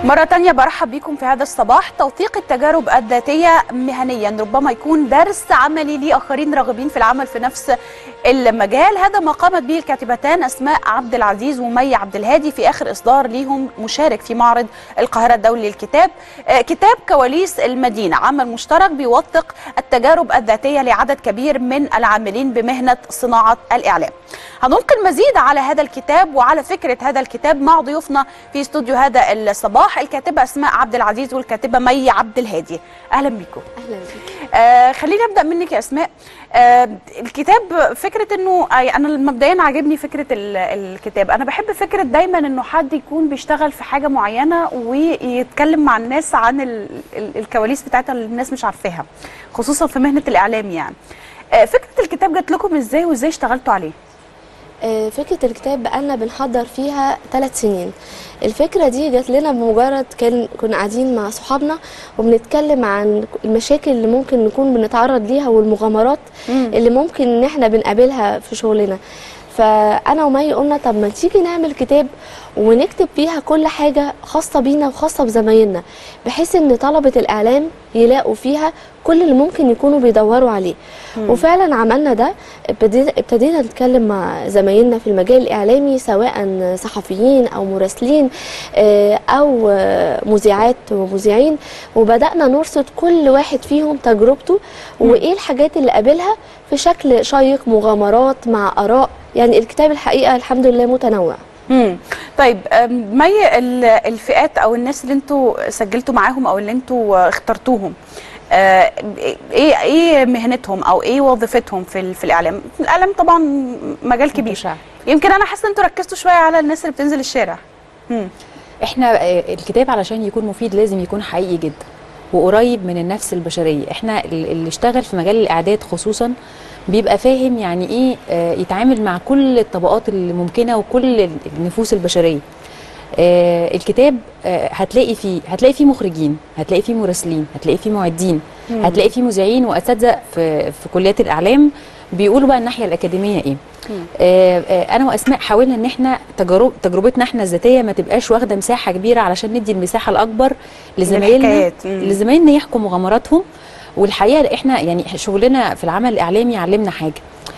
مرة تانية برحب بكم في هذا الصباح توثيق التجارب الذاتية مهنيا ربما يكون درس عملي لآخرين راغبين في العمل في نفس المجال هذا ما قامت به الكاتبتان أسماء عبد العزيز ومي عبد الهادي في آخر إصدار ليهم مشارك في معرض القاهرة الدولي للكتاب آه، كتاب كواليس المدينة عمل مشترك بيوثق التجارب الذاتية لعدد كبير من العاملين بمهنة صناعة الإعلام هنلقي المزيد على هذا الكتاب وعلى فكرة هذا الكتاب مع ضيوفنا في استوديو هذا الصباح الكاتبة أسماء عبد العزيز والكاتبة مي عبد الهادي أهلا بكم اهلا بيك آه خليني ابدا منك يا اسماء آه الكتاب فكره انه آه انا مبدئيا عاجبني فكره ال- الكتاب انا بحب فكره دايما انه حد يكون بيشتغل في حاجه معينه ويتكلم مع الناس عن ال ال الكواليس بتاعتها اللي الناس مش عارفاها خصوصا في مهنه الاعلام يعني آه فكره الكتاب جات لكم ازاي وازاي اشتغلتوا عليه آه، فكره الكتاب بقالنا بنحضر فيها ثلاث سنين الفكره دي جات لنا بمجرد كان كنا قاعدين مع صحابنا وبنتكلم عن المشاكل اللي ممكن نكون بنتعرض ليها والمغامرات مم. اللي ممكن ان احنا بنقابلها في شغلنا فانا ومي قلنا طب ما تيجي نعمل كتاب ونكتب فيها كل حاجه خاصه بينا وخاصه بزمايلنا بحيث ان طلبه الاعلام يلاقوا فيها كل اللي ممكن يكونوا بيدوروا عليه وفعلا عملنا ده ابتدينا ابتدينا نتكلم مع زمايلنا في المجال الاعلامي سواء صحفيين او مراسلين آه، او آه، مذيعات ومذيعين وبدانا نرصد كل واحد فيهم تجربته وايه الحاجات اللي قابلها في شكل شيق مغامرات مع اراء يعني الكتاب الحقيقه الحمد لله متنوع مم. طيب آم، مي ال- الفئات او الناس اللي انتوا سجلتوا معاهم او اللي انتوا اخترتوهم آه، ايه ايه مهنتهم او ايه وظيفتهم في ال- في الاعلام الاعلام طبعا مجال كبير متشعب. يمكن انا حاسه انتوا ركزتوا شويه على الناس اللي بتنزل الشارع مم. احنا آه، الكتاب علشان يكون مفيد لازم يكون حقيقي جدا وقريب من النفس البشريه احنا ال- اللي اشتغل في مجال الاعداد خصوصا بيبقى فاهم يعني ايه آه، يتعامل مع كل الطبقات الممكنه وكل ال- النفوس البشريه آه، الكتاب آه، هتلاقي فيه هتلاقي فيه مخرجين هتلاقي فيه مراسلين هتلاقي فيه معدين هتلاقي فيه مذيعين واساتذه في في كليات الاعلام بيقولوا بقى الناحيه الاكاديميه ايه آه، آه، انا واسماء حاولنا ان احنا تجارب تجربتنا احنا الذاتيه ما تبقاش واخده مساحه كبيره علشان ندي المساحه الاكبر لزمايلنا للحكايات. مم. لزمايلنا يحكوا مغامراتهم والحقيقه احنا يعني شغلنا في العمل الاعلامي علمنا حاجه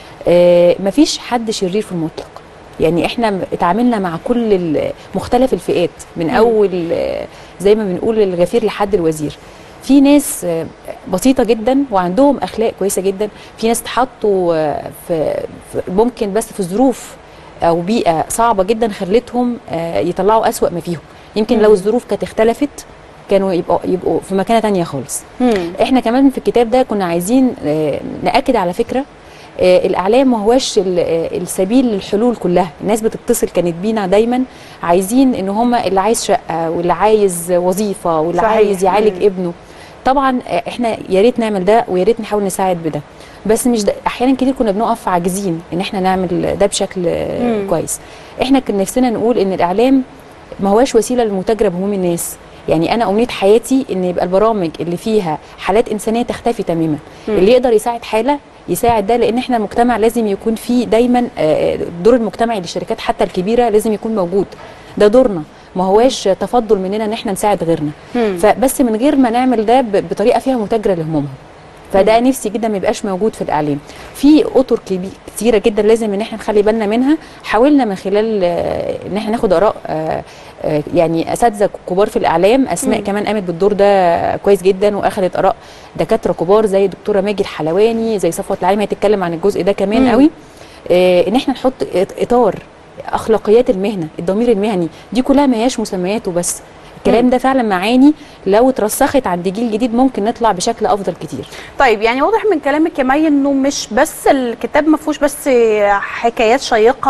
آه، مفيش حد شرير في المطلق يعني احنا م- اتعاملنا مع كل ال- مختلف الفئات من اول آه، زي ما بنقول الغفير لحد الوزير في ناس آه، بسيطه جدا وعندهم اخلاق كويسه جدا في ناس اتحطوا آه، في في- ممكن بس في ظروف او بيئه صعبه جدا خلتهم آه، يطلعوا اسوأ ما فيهم يمكن لو الظروف كانت اختلفت كانوا يبقوا يبقوا في مكانه تانية خالص مم. احنا كمان في الكتاب ده كنا عايزين آه، ناكد على فكره آه، الاعلام ما هوش ال- آه، السبيل للحلول كلها الناس بتتصل كانت بينا دايما عايزين ان هم اللي عايز شقه واللي عايز وظيفه واللي صحيح. عايز يعالج مم. ابنه طبعا آه، احنا يا ريت نعمل ده ويا ريت نحاول نساعد بده بس مش ده احيانا كتير كنا بنقف عاجزين ان احنا نعمل ده بشكل آه، مم. كويس احنا كان نفسنا نقول ان الاعلام ما هواش وسيله للمتاجره بهموم الناس يعني انا امنيه حياتي ان يبقى البرامج اللي فيها حالات انسانيه تختفي تماما اللي يقدر يساعد حاله يساعد ده لان احنا مجتمع لازم يكون فيه دايما آه، الدور المجتمعي للشركات حتى الكبيره لازم يكون موجود ده دورنا ما هواش تفضل مننا ان احنا نساعد غيرنا مم. فبس من غير ما نعمل ده ب- بطريقه فيها متاجره لهمومهم فده نفسي جدا ما يبقاش موجود في الاعلام في اطر كبي- كتيره جدا لازم ان احنا نخلي بالنا منها حاولنا من خلال آه، ان احنا ناخد اراء آه، آه، يعني اساتذه كبار في الاعلام اسماء مم. كمان قامت بالدور ده كويس جدا واخدت اراء دكاتره كبار زي الدكتوره ماجي الحلواني زي صفوه العليم هتتكلم عن الجزء ده كمان مم. قوي آه، ان احنا نحط إط- اطار اخلاقيات المهنه الضمير المهني دي كلها ما هياش مسميات وبس الكلام ده فعلا معاني لو اترسخت عند جيل جديد ممكن نطلع بشكل افضل كتير طيب يعني واضح من كلامك يا مي انه مش بس الكتاب ما فيهوش بس حكايات شيقه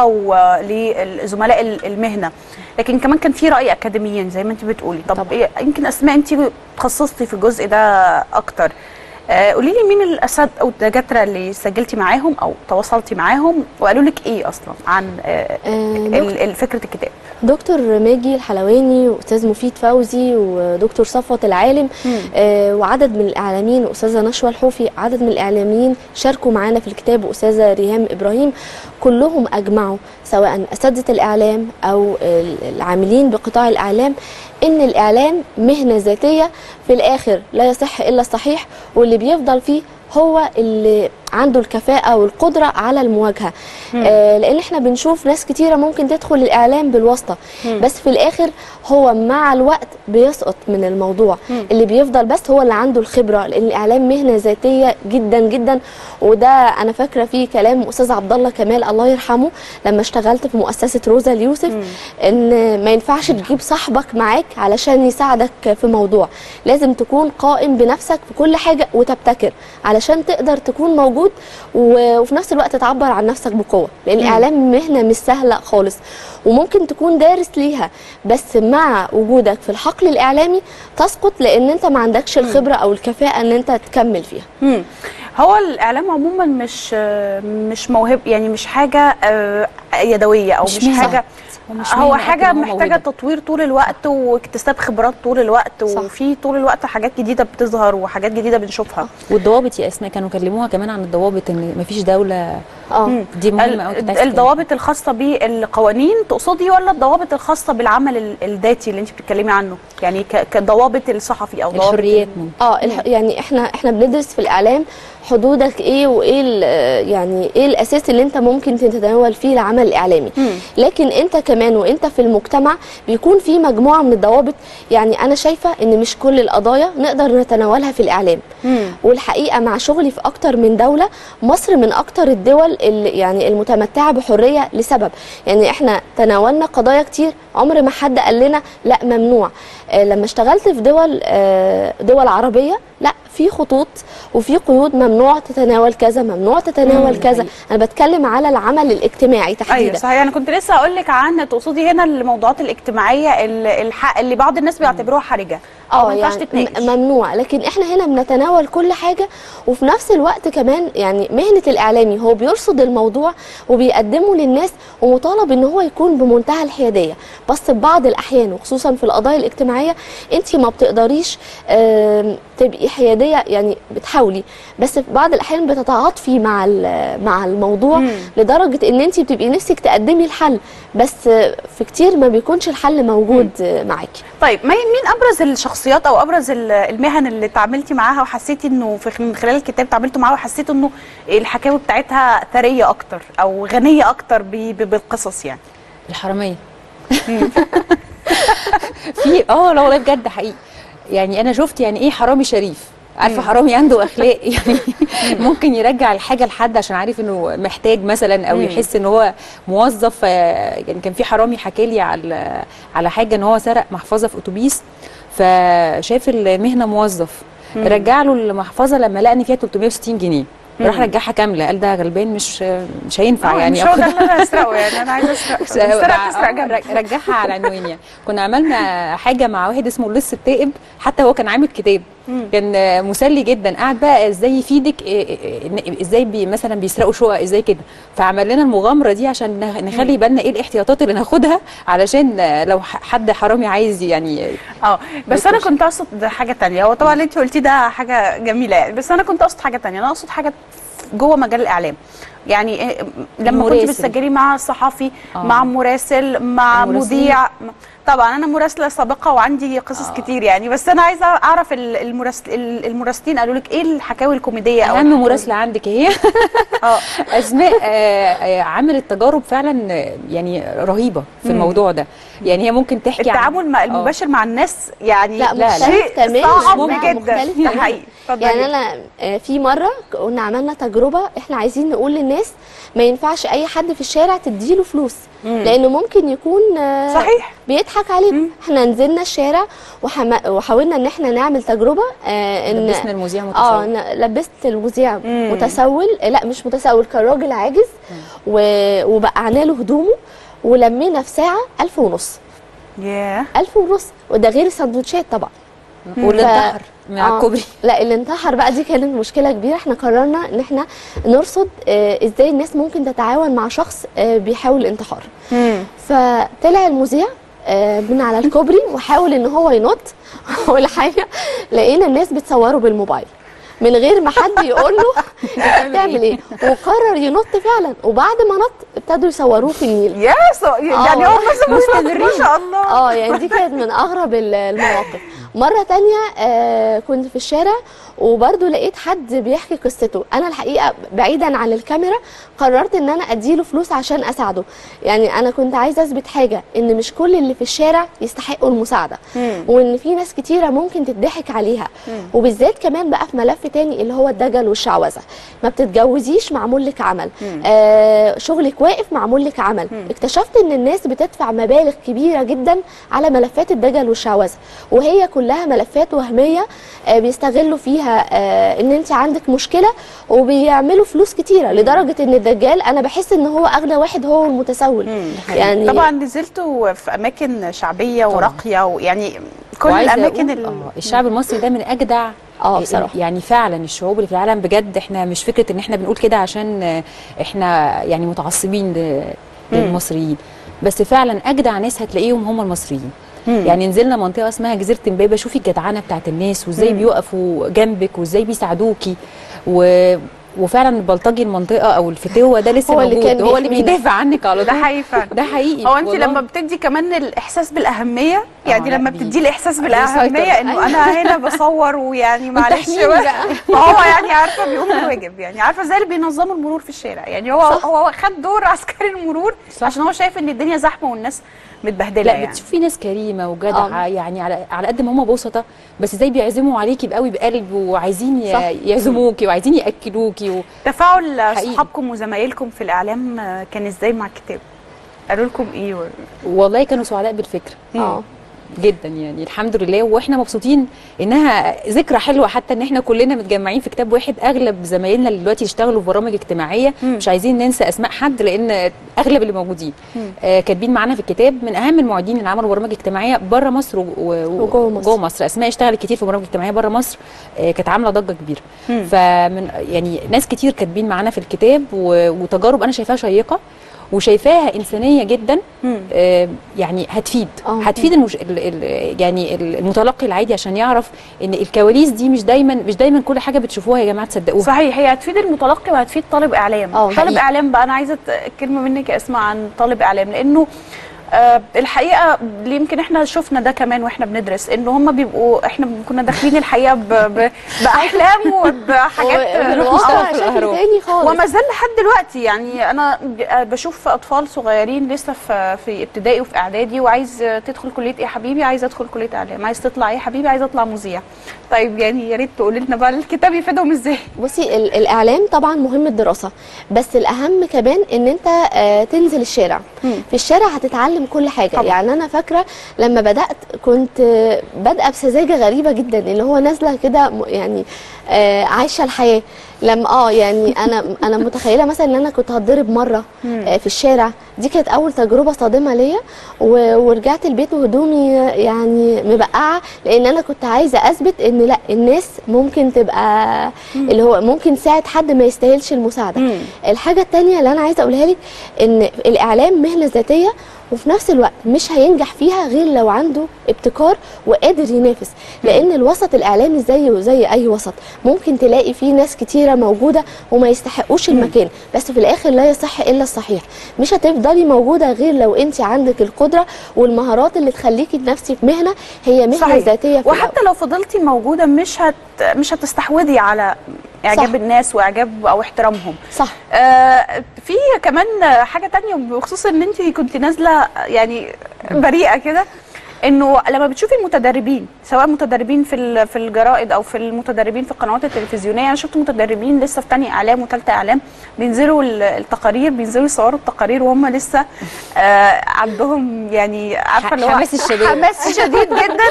ولزملاء المهنه لكن كمان كان في راي اكاديميين زي ما انت بتقولي طب طبعا. إيه يمكن اسماء انت تخصصتي في الجزء ده اكتر آه، قولي لي مين الاساتذه او الدكاتره اللي سجلتي معاهم او تواصلتي معاهم وقالوا لك ايه اصلا عن آه، آه، ال- ال- فكره الكتاب دكتور ماجي الحلواني واستاذ مفيد فوزي ودكتور صفوت العالم مم. آه، وعدد من الاعلاميين واستاذه نشوى الحوفي عدد من الاعلاميين شاركوا معانا في الكتاب واستاذه ريهام ابراهيم كلهم اجمعوا سواء اساتذه الاعلام او ال- العاملين بقطاع الاعلام ان الاعلام مهنه ذاتيه في الاخر لا يصح الا الصحيح واللي بيفضل فيه هو اللي عنده الكفاءة والقدرة على المواجهة آه لأن احنا بنشوف ناس كتيرة ممكن تدخل الإعلام بالواسطة بس في الآخر هو مع الوقت بيسقط من الموضوع اللي بيفضل بس هو اللي عنده الخبرة لأن الإعلام مهنة ذاتية جدا جدا وده أنا فاكرة فيه كلام أستاذ عبد الله كمال الله يرحمه لما اشتغلت في مؤسسة روزا اليوسف إن ما ينفعش تجيب صاحبك معاك علشان يساعدك في موضوع لازم تكون قائم بنفسك في كل حاجة وتبتكر علشان تقدر تكون موجود و- وفي نفس الوقت تعبر عن نفسك بقوة لأن الإعلام مهنة مش سهلة خالص وممكن تكون دارس ليها بس مع وجودك في الحقل الإعلامي تسقط لأن أنت ما عندكش الخبرة أو الكفاءة أن أنت تكمل فيها مم. هو الاعلام عموما مش مش موهب يعني مش حاجه آه، يدويه او مش, مش مهنة. حاجه هو مش هو مهنة حاجه قد ما هو محتاجه موهبة. تطوير طول الوقت واكتساب خبرات طول الوقت صح. وفي طول الوقت حاجات جديده بتظهر وحاجات جديده بنشوفها والضوابط يا اسماء كانوا كلموها كمان عن الضوابط ان مفيش دوله اه دي مهمه ال- قوي كنت عايزة الضوابط الخاصه بالقوانين تقصدي ولا الضوابط الخاصه بالعمل ال- الذاتي اللي انت بتتكلمي عنه يعني ك- كضوابط الصحفي او ضوابط الحريات من اه الح... يعني احنا احنا بندرس في الاعلام حدودك ايه وايه ال- يعني ايه الاساس اللي انت ممكن تتناول فيه العمل الاعلامي مم. لكن انت كمان وانت في المجتمع بيكون في مجموعه من الضوابط يعني انا شايفه ان مش كل القضايا نقدر نتناولها في الاعلام مم. والحقيقه مع شغلي في اكتر من دوله مصر من اكتر الدول اللي يعني المتمتعه بحريه لسبب يعني احنا تناولنا قضايا كتير عمر ما حد قال لنا لا ممنوع آه لما اشتغلت في دول آه دول عربيه لا في خطوط وفي قيود ممنوع تتناول كذا ممنوع تتناول مم، كذا حقيقي. انا بتكلم على العمل الاجتماعي ايوه تحديدا صحيح انا كنت لسه اقول لك عن تقصدي هنا الموضوعات الاجتماعيه ال- الح... اللي بعض الناس بيعتبروها حرجه أو ما اه ينفعش يعني تتناقش م- ممنوع لكن احنا هنا بنتناول كل حاجه وفي نفس الوقت كمان يعني مهنه الاعلامي هو بيرصد الموضوع وبيقدمه للناس ومطالب ان هو يكون بمنتهى الحياديه بس في بعض الاحيان وخصوصا في القضايا الاجتماعيه انت ما بتقدريش آم، تبقي حياديه يعني بتحاولي بس في بعض الاحيان بتتعاطفي مع ال- مع الموضوع مم. لدرجه ان انت بتبقي نفسك تقدمي الحل بس في كتير ما بيكونش الحل موجود معاكي طيب مي- مين ابرز الشخصيات او ابرز ال- المهن اللي اتعاملتي معاها وحسيتي انه في من خلال الكتاب تعاملتوا معاها وحسيتوا انه الحكاوي بتاعتها ثريه اكتر او غنيه اكتر ب- ب- بالقصص يعني الحراميه في اه لا والله بجد حقيقي يعني انا شفت يعني ايه حرامي شريف عارفه حرامي عنده اخلاق يعني ممكن يرجع الحاجه لحد عشان عارف انه محتاج مثلا او مم. يحس ان هو موظف آه، يعني كان في حرامي حكى لي على على حاجه ان هو سرق محفظه في اتوبيس فشاف المهنه موظف رجع له المحفظه لما لقى ان فيها 360 جنيه راح رجعها كامله قال ده غلبان مش مش هينفع آه، يعني مش هو ده آخدها. اللي انا هسرقه يعني انا عايزه اسرق س- سرق مع- تسرق آه، جنب رج- رجعها على عنوان يعني كنا عملنا حاجه مع واحد اسمه اللص التائب حتى هو كان عامل كتاب كان آه، مسلي جدا قاعد بقى ازاي يفيدك إيه- إيه- إيه- ازاي بي مثلا بيسرقوا شقق ازاي كده فعمل لنا المغامره دي عشان نخ- نخلي بالنا ايه الاحتياطات اللي ناخدها علشان آه، لو ح- حد حرامي عايز يعني اه بس انا بتوصل. كنت اقصد حاجه تانية هو طبعا اللي انت قلتيه ده حاجه جميله يعني بس انا كنت اقصد حاجه تانية انا اقصد حاجه جوه مجال الاعلام يعني إيه، لما كنت المراسل. بتسجلي مع صحفي آه. مع مراسل مع المراسلين. مذيع طبعا انا مراسله سابقه وعندي قصص آه. كتير يعني بس انا عايزه اعرف ال- المراسل ال- المراسلين قالوا لك ايه الحكاوي الكوميديه او اهم الحكاوي- مراسله عندك هي اه اسماء آه، آه، عملت تجارب فعلا آه، يعني رهيبه في الموضوع ده يعني هي ممكن تحكي عن- التعامل مع آه. المباشر مع الناس يعني لا، لا، مختلف شيء تماما صعب لا، جدا مختلف ده تماما. حقيقي اتفضلي. يعني انا آه، في مره كنا عملنا تجربه احنا عايزين نقول للناس ما ينفعش اي حد في الشارع تديله فلوس مم. لانه ممكن يكون آه، صحيح بيضحك علينا احنا نزلنا الشارع وحما وحاولنا ان احنا نعمل تجربه آه ان لبسنا المذيع اه متسول ن- لبست المذيع مم. متسول آه، لا مش متسول كان راجل عاجز و... وبقعنا له هدومه ولمينا في ساعه ألف ونص ياه ألف ونص وده غير السندوتشات طبعا واللي ف- انتحر من على آه. الكوبري لا اللي انتحر بقى دي كانت مشكله كبيره احنا قررنا ان احنا نرصد آه، ازاي الناس ممكن تتعاون مع شخص آه، بيحاول الانتحار مم. فطلع المذيع آه، من على الكوبري وحاول ان هو ينط والحقيقه لقينا الناس بتصوره بالموبايل من غير ما حد يقول له انت بتعمل ايه وقرر ينط فعلا وبعد ما نط ابتدوا يصوروه في النيل يا سو... يعني آه. هو بس مستمرين ما شاء الله اه يعني دي كانت من اغرب ال- المواقف مره تانية آه كنت في الشارع وبرضه لقيت حد بيحكي قصته انا الحقيقه بعيدا عن الكاميرا قررت ان انا اديله فلوس عشان اساعده يعني انا كنت عايزه اثبت حاجه ان مش كل اللي في الشارع يستحقوا المساعده مم. وان في ناس كتيره ممكن تضحك عليها وبالذات كمان بقى في ملف تاني اللي هو الدجل والشعوذه ما بتتجوزيش معمول لك عمل آه شغلك واقف معمول لك عمل اكتشفت ان الناس بتدفع مبالغ كبيره جدا على ملفات الدجل والشعوذه وهي كلها ملفات وهميه آه بيستغلوا فيها آه ان انت عندك مشكله وبيعملوا فلوس كتيره لدرجه ان الدجال انا بحس ان هو اغنى واحد هو المتسول يعني طبعا نزلتوا في اماكن شعبيه وراقيه ويعني كل وعايزة الاماكن أقول، ال... آه، الشعب المصري ده من اجدع اه بصراحه يعني فعلا الشعوب اللي في العالم بجد احنا مش فكره ان احنا بنقول كده عشان آه، احنا يعني متعصبين ل- للمصريين بس فعلا اجدع ناس هتلاقيهم هم المصريين يعني نزلنا منطقه اسمها جزيره امبابه شوفي الجدعنه بتاعت الناس وازاي بيقفوا جنبك وازاي بيساعدوكي و وفعلا بلطجي المنطقه او الفتوه ده لسه هو اللي موجود كان هو اللي بيحمينا. بيدافع عنك على ده طول حقيقي فعلا ده حقيقي هو انت والله. لما بتدي كمان الاحساس بالاهميه يعني لا، لما بي- بتدي الاحساس بيسيطر. بالاهميه انه انا هنا بصور ويعني معلش تحميني بقى. بقى. فهو يعني عارفه بيقوم بالواجب يعني عارفه زي اللي بينظموا المرور في الشارع يعني هو صح. هو خد دور عسكري المرور صح. عشان هو شايف ان الدنيا زحمه والناس متبهدله لا يعني بتشوفي ناس كريمه وجدعه آه. يعني على على قد ما هم بسطة بس ازاي بيعزموا عليكي بقوي بقلب وعايزين ي- صح. يعزموكي وعايزين ياكلوكي و... تفاعل حقيقي. صحابكم وزمايلكم في الاعلام آه، كان ازاي مع الكتاب قالوا لكم ايه و... والله كانوا سعداء بالفكره اه جدا يعني الحمد لله واحنا مبسوطين انها ذكرى حلوه حتى ان احنا كلنا متجمعين في كتاب واحد اغلب زمايلنا اللي دلوقتي يشتغلوا في برامج اجتماعيه مم. مش عايزين ننسى اسماء حد لان اغلب اللي موجودين مم. آه كاتبين معانا في الكتاب من اهم المعيدين اللي عملوا برامج اجتماعيه بره مصر و- و- وجوه مصر. جوه مصر اسماء اشتغلت كتير في برامج اجتماعيه بره مصر آه كانت عامله ضجه كبيره مم. فمن يعني ناس كتير كاتبين معانا في الكتاب و- وتجارب انا شايفاها شيقه وشايفاها انسانيه جدا مم. آه، يعني هتفيد آه. هتفيد المش... ال... ال... يعني المتلقي العادي عشان يعرف ان الكواليس دي مش دايما مش دايما كل حاجه بتشوفوها يا جماعه تصدقوها صحيح هي هتفيد المتلقي وهتفيد طالب اعلام اه، طالب حقيقي. اعلام بقى انا عايزه ت- كلمه منك اسمع عن طالب اعلام لانه آه الحقيقه اللي يمكن احنا شفنا ده كمان واحنا بندرس ان هم بيبقوا احنا كنا داخلين الحقيقه ب... ب... باحلام وبحاجات الواقع في شكل الأهرام. تاني خالص وما زال لحد دلوقتي يعني انا ب- بشوف اطفال صغيرين لسه في في ابتدائي وفي اعدادي وعايز تدخل كليه ايه يا حبيبي عايز ادخل كليه اعلام عايز تطلع ايه يا حبيبي عايز اطلع مذيع طيب يعني يا ريت تقولي لنا بقى الكتاب يفيدهم ازاي بصي ال- الاعلام طبعا مهم الدراسه بس الاهم كمان ان انت آه، تنزل الشارع مم. في الشارع هتتعلم كل حاجه طبعا. يعني انا فاكره لما بدات كنت آه، بادئه بسذاجه غريبه جدا اللي هو نازله كده م- يعني آه، عايشه الحياه لما اه يعني انا انا متخيله مثلا ان انا كنت هتضرب مره آه، في الشارع دي كانت اول تجربه صادمه ليا و- ورجعت البيت وهدومي يعني مبقعه لان انا كنت عايزه اثبت ان لا الناس ممكن تبقى اللي هو ممكن تساعد حد ما يستاهلش المساعده مم. الحاجه التانية اللي انا عايزه اقولها لك ان الاعلام مهنه ذاتيه وفي نفس الوقت مش هينجح فيها غير لو عنده ابتكار وقادر ينافس لان الوسط الاعلامي زيه زي اي وسط ممكن تلاقي فيه ناس كتيره موجوده وما يستحقوش المكان بس في الاخر لا يصح الا الصحيح مش هتفضلي موجوده غير لو انت عندك القدره والمهارات اللي تخليكي تنافسي في مهنه هي مهنه صحيح. ذاتيه في وحتى لو فضلتي موجوده مش هت مش هتستحوذي على اعجاب صح. الناس واعجاب او احترامهم صح آه في كمان حاجه تانية بخصوص ان انت كنت نازله يعني بريئه كده انه لما بتشوفي المتدربين سواء متدربين في ال- في الجرائد او في المتدربين في القنوات التلفزيونيه انا شفت متدربين لسه في تانية اعلام وثالثه اعلام بينزلوا ال- التقارير بينزلوا يصوروا التقارير وهم لسه آه عندهم يعني عارفه اللي هو حماس الشباب. حماس شديد جدا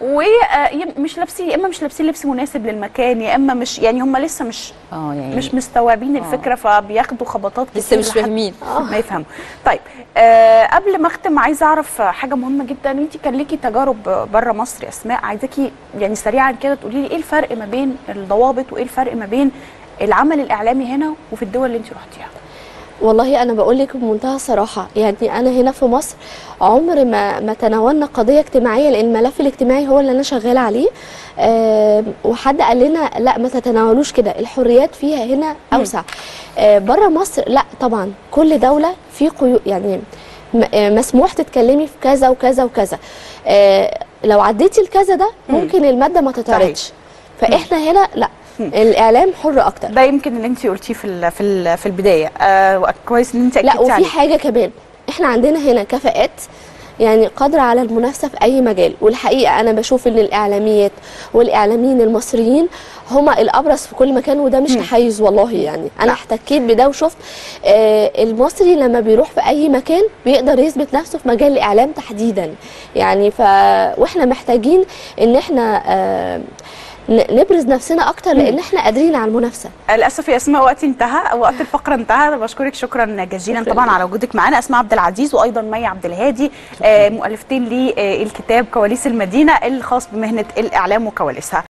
ومش لابسين يا اما مش لابسين لبس مناسب للمكان يا اما مش يعني هم لسه مش اه يعني مش مستوعبين الفكره فبياخدوا خبطات لسه كتير مش لحد فاهمين ما يفهموا طيب آه قبل ما اختم عايزه اعرف حاجه مهمه جدا انت كان ليكي تجارب بره مصر يا اسماء عايزاكي يعني سريعا كده تقولي لي ايه الفرق ما بين الضوابط وايه الفرق ما بين العمل الاعلامي هنا وفي الدول اللي انت رحتيها والله انا بقول لك بمنتهى الصراحه يعني انا هنا في مصر عمر ما ما تناولنا قضيه اجتماعيه لان الملف الاجتماعي هو اللي انا شغاله عليه آه وحد قال لنا لا ما تتناولوش كده الحريات فيها هنا اوسع آه بره مصر لا طبعا كل دوله في قيود يعني م- آه، مسموح تتكلمي في كذا وكذا وكذا آه لو عديتي الكذا ده ممكن الماده ما تتعرضش فاحنا هنا لا الاعلام حر اكتر ده يمكن اللي انت قلتيه في ال- في ال- في البدايه آه كويس ان انت لا اكدتي وفي عليه حاجه كمان احنا عندنا هنا كفاءات يعني قادرة على المنافسة في أي مجال والحقيقة أنا بشوف إن الإعلاميات والإعلاميين المصريين هما الأبرز في كل مكان وده مش تحيز والله يعني أنا احتكيت بده وشفت آه المصري لما بيروح في أي مكان بيقدر يثبت نفسه في مجال الإعلام تحديدا يعني ف وإحنا محتاجين إن إحنا آه ن- نبرز نفسنا أكتر لأن إحنا قادرين على المنافسة للاسف يا اسماء وقتي انتهى وقت الفقره انتهى أنا بشكرك شكرا جزيلا شكراً طبعا ليك. على وجودك معانا اسماء عبد العزيز وايضا مي عبد الهادي آه مؤلفتين للكتاب كواليس المدينه الخاص بمهنه الاعلام وكواليسها